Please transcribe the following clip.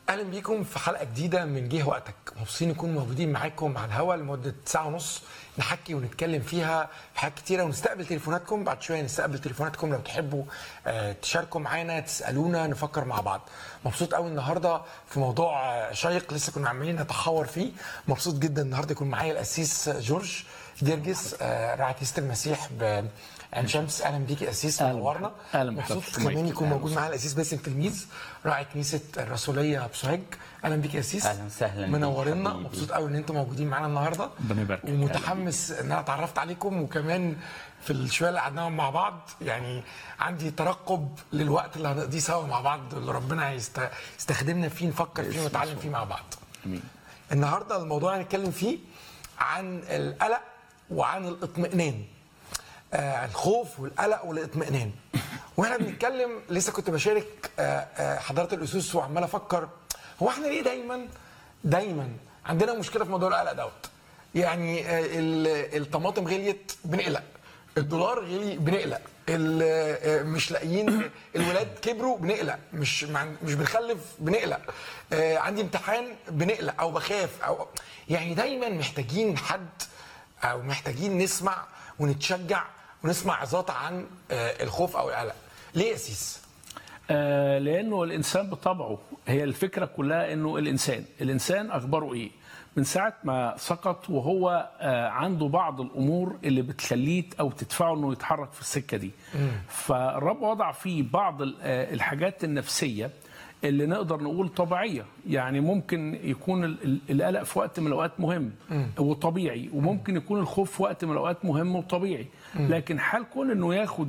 اهلا بيكم في حلقه جديده من جه وقتك مبسوطين نكون موجودين معاكم على الهوا لمده ساعه ونص نحكي ونتكلم فيها في حاجات كتيره ونستقبل تليفوناتكم بعد شويه نستقبل تليفوناتكم لو تحبوا آه، تشاركوا معانا تسالونا نفكر مع بعض مبسوط قوي النهارده في موضوع آه، شيق لسه كنا عمالين نتحور فيه مبسوط جدا النهارده يكون معايا الاسيس جورج جرجس آه، رعاية كنيسه المسيح ب عين شمس اهلا بيك يا اسيس أهلا منورنا بك. أهلا بك. مبسوط شكراً. كمان يكون أهلا موجود معانا الاسيس باسم تلميذ راعي كنيسه الرسوليه بسوهاج اهلا بيك يا اسيس أهلا وسهلا بيك منورنا حبيبي. مبسوط قوي ان انتم موجودين معانا النهارده ربنا يبارك فيك. ومتحمس ان انا اتعرفت عليكم وكمان في الشويه اللي قعدناهم مع بعض يعني عندي ترقب للوقت اللي هنقضيه سوا مع بعض اللي ربنا يست- يستخدمنا فيه نفكر فيه ونتعلم فيه مع بعض امين النهارده الموضوع اللي هنتكلم فيه عن القلق وعن الاطمئنان آه الخوف والقلق والاطمئنان واحنا بنتكلم لسه كنت بشارك آه آه حضرات الاسوس وعمال افكر هو احنا ليه دايما دايما عندنا مشكله في موضوع القلق دوت يعني آه ال- الطماطم غليت بنقلق الدولار غلي بنقلق ال- آه، مش لاقيين الولاد كبروا بنقلق مش مع- مش بنخلف بنقلق آه، عندي امتحان بنقلق او بخاف او يعني دايما محتاجين حد او محتاجين نسمع ونتشجع ونسمع عظات عن آه، الخوف او القلق ليه يا سيس آه لانه الانسان بطبعه هي الفكره كلها انه الانسان الانسان اخباره ايه من ساعه ما سقط وهو آه عنده بعض الامور اللي بتخليه او تدفعه انه يتحرك في السكه دي فالرب وضع فيه بعض ال- آه، الحاجات النفسيه اللي نقدر نقول طبيعيه يعني ممكن يكون ال- ال- القلق في وقت من الاوقات مهم وطبيعي وممكن يكون الخوف في وقت من الاوقات مهم وطبيعي لكن حال كون انه ياخد